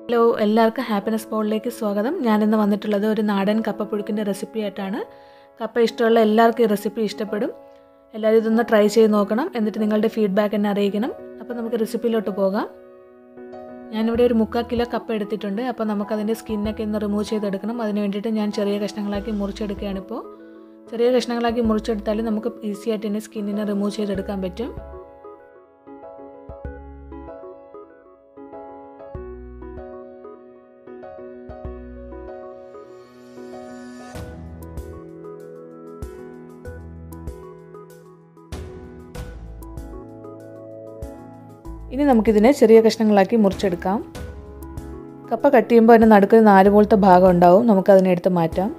Hello എല്ലാവർക്കും happiness ബോളിലേക്ക് സ്വാഗതം ഞാനിന്ന് വന്നിട്ടുള്ളത് ഒരു നാടൻ കപ്പപ്പുഴുക്കിൻ്റെ റെസിപ്പി ആയിട്ടാണ് കപ്പ ഇഷ്ടമുള്ള എല്ലാവർക്കും ഈ റെസിപ്പി ഇഷ്ടപ്പെടും എല്ലാവരും ഇതൊന്ന് ട്രൈ ചെയ്ത് നോക്കണം എന്നിട്ട് നിങ്ങളുടെ ഫീഡ്ബാക്ക് എന്നെ അറിയിക്കണം അപ്പോൾ നമുക്ക് റെസിപ്പിയിലോട്ട് പോകാം ഞാനിവിടെ ഒരു മുക്കാൽ കിലോ കപ്പ എടുത്തിട്ടുണ്ട് അപ്പോൾ നമുക്കതിൻ്റെ സ്കിന്നൊക്കെ ഒന്ന് റിമൂവ് ചെയ്തെടുക്കണം അതിന് വേണ്ടിയിട്ട് ഞാൻ ചെറിയ കഷ്ണങ്ങളാക്കി മുറിച്ചെടുക്കുകയാണിപ്പോൾ ചെറിയ കഷ്ണങ്ങളാക്കി മുറിച്ചെടുത്താൽ നമുക്ക് ഈസി ആയിട്ട് തന്നെ സ്കിന്നിനെ റിമൂവ് ചെയ്തെടുക്കാൻ പറ്റും ഇനി നമുക്കിതിനെ ചെറിയ കഷ്ണങ്ങളാക്കി മുറിച്ചെടുക്കാം കപ്പ കട്ട് ചെയ്യുമ്പോൾ അതിന് നടുക്ക് നാല് പോലത്തെ ഭാഗം ഉണ്ടാവും നമുക്കതിനെ എടുത്ത് മാറ്റാം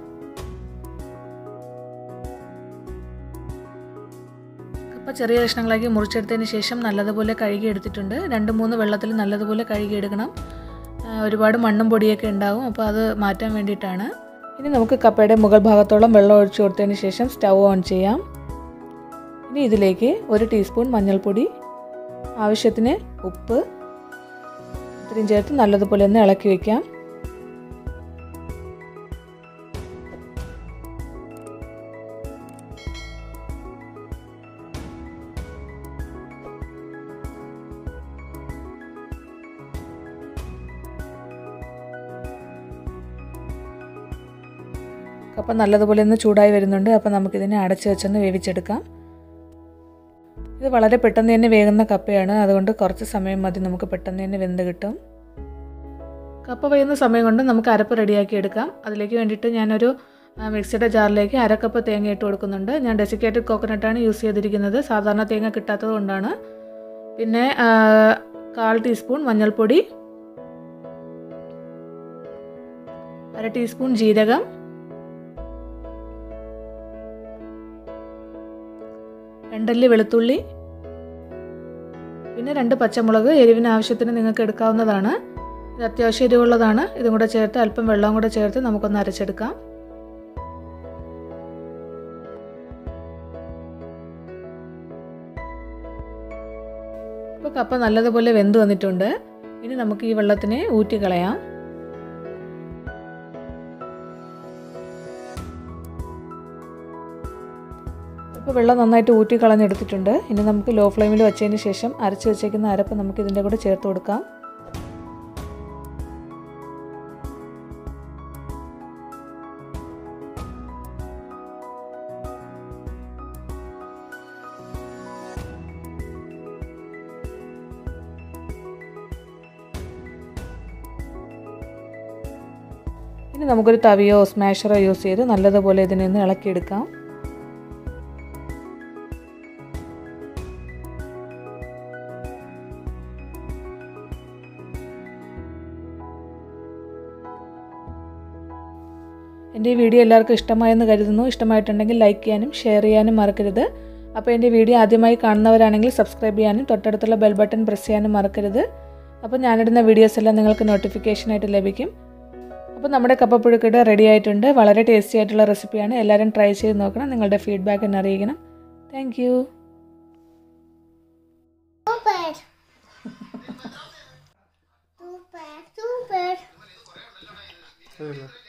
കപ്പ ചെറിയ കഷ്ണങ്ങളാക്കി മുറിച്ചെടുത്തതിന് ശേഷം നല്ലതുപോലെ കഴുകി എടുത്തിട്ടുണ്ട് രണ്ട് മൂന്ന് വെള്ളത്തിൽ നല്ലതുപോലെ കഴുകി എടുക്കണം ഒരുപാട് മണ്ണും പൊടിയൊക്കെ ഉണ്ടാവും അപ്പോൾ അത് മാറ്റാൻ വേണ്ടിയിട്ടാണ് ഇനി നമുക്ക് കപ്പയുടെ മുകൾ ഭാഗത്തോളം വെള്ളം ഒഴിച്ചു കൊടുത്തതിന് ശേഷം സ്റ്റൗ ഓൺ ചെയ്യാം ഇനി ഇതിലേക്ക് ഒരു ടീസ്പൂൺ മഞ്ഞൾപ്പൊടി ആവശ്യത്തിന് ഉപ്പ് ഇത്രയും ചേർത്ത് നല്ലതുപോലെ ഒന്ന് ഇളക്കി വയ്ക്കാം കപ്പ നല്ലതുപോലെ ഒന്ന് ചൂടായി വരുന്നുണ്ട് അപ്പോൾ നമുക്കിതിനെ അടച്ചു വെച്ചൊന്ന് വേവിച്ചെടുക്കാം ഇത് വളരെ പെട്ടെന്ന് തന്നെ വേകുന്ന കപ്പയാണ് അതുകൊണ്ട് കുറച്ച് സമയം മതി നമുക്ക് പെട്ടെന്ന് തന്നെ വെന്ത് കിട്ടും കപ്പ വേകുന്ന സമയം കൊണ്ട് നമുക്ക് അരപ്പ് റെഡിയാക്കി എടുക്കാം അതിലേക്ക് വേണ്ടിയിട്ട് ഞാനൊരു മിക്സിയുടെ ജാറിലേക്ക് അരക്കപ്പ് തേങ്ങ ഇട്ട് കൊടുക്കുന്നുണ്ട് ഞാൻ ഡെസിക്കേറ്റഡ് കോക്കനട്ടാണ് യൂസ് ചെയ്തിരിക്കുന്നത് സാധാരണ തേങ്ങ കിട്ടാത്തത് കൊണ്ടാണ് പിന്നെ കാൽ ടീസ്പൂൺ മഞ്ഞൾപ്പൊടി അര ടീസ്പൂൺ ജീരകം രണ്ടല്ലി വെളുത്തുള്ളി പിന്നെ രണ്ട് പച്ചമുളക് എരിവിന് ആവശ്യത്തിന് നിങ്ങൾക്ക് എടുക്കാവുന്നതാണ് ഇത് അത്യാവശ്യം എരിവുള്ളതാണ് ഇതും കൂടെ ചേർത്ത് അല്പം വെള്ളം കൂടെ ചേർത്ത് നമുക്കൊന്ന് അരച്ചെടുക്കാം ഇപ്പോൾ കപ്പ നല്ലതുപോലെ വെന്ത് വന്നിട്ടുണ്ട് ഇനി നമുക്ക് ഈ വെള്ളത്തിനെ ഊറ്റി കളയാം ഇപ്പോൾ വെള്ളം നന്നായിട്ട് ഊറ്റി കളഞ്ഞെടുത്തിട്ടുണ്ട് ഇനി നമുക്ക് ലോ ഫ്ലെയിമിൽ വെച്ചതിന് ശേഷം അരച്ച് വെച്ചേക്കുന്ന അരപ്പ് നമുക്ക് ഇതിൻ്റെ കൂടെ ചേർത്ത് കൊടുക്കാം ഇനി നമുക്കൊരു തവിയോ സ്മാഷറോ യൂസ് ചെയ്ത് നല്ലതുപോലെ ഇതിനെ ഒന്ന് ഇളക്കിയെടുക്കാം എൻ്റെ ഈ വീഡിയോ എല്ലാവർക്കും ഇഷ്ടമായെന്ന് കരുതുന്നു ഇഷ്ടമായിട്ടുണ്ടെങ്കിൽ ലൈക്ക് ചെയ്യാനും ഷെയർ ചെയ്യാനും മറക്കരുത് അപ്പോൾ എൻ്റെ വീഡിയോ ആദ്യമായി കാണുന്നവരാണെങ്കിൽ സബ്സ്ക്രൈബ് ചെയ്യാനും തൊട്ടടുത്തുള്ള ബെൽ ബട്ടൺ പ്രസ് ചെയ്യാനും മറക്കരുത് അപ്പോൾ ഞാനിടുന്ന വീഡിയോസ് എല്ലാം നിങ്ങൾക്ക് നോട്ടിഫിക്കേഷനായിട്ട് ലഭിക്കും അപ്പോൾ നമ്മുടെ കപ്പപ്പുഴുക്കിട്ട് റെഡി ആയിട്ടുണ്ട് വളരെ ടേസ്റ്റി ആയിട്ടുള്ള റെസിപ്പിയാണ് എല്ലാവരും ട്രൈ ചെയ്ത് നോക്കണം നിങ്ങളുടെ ഫീഡ്ബാക്ക് എന്നെ അറിയിക്കണം thank you Super. Super. Super.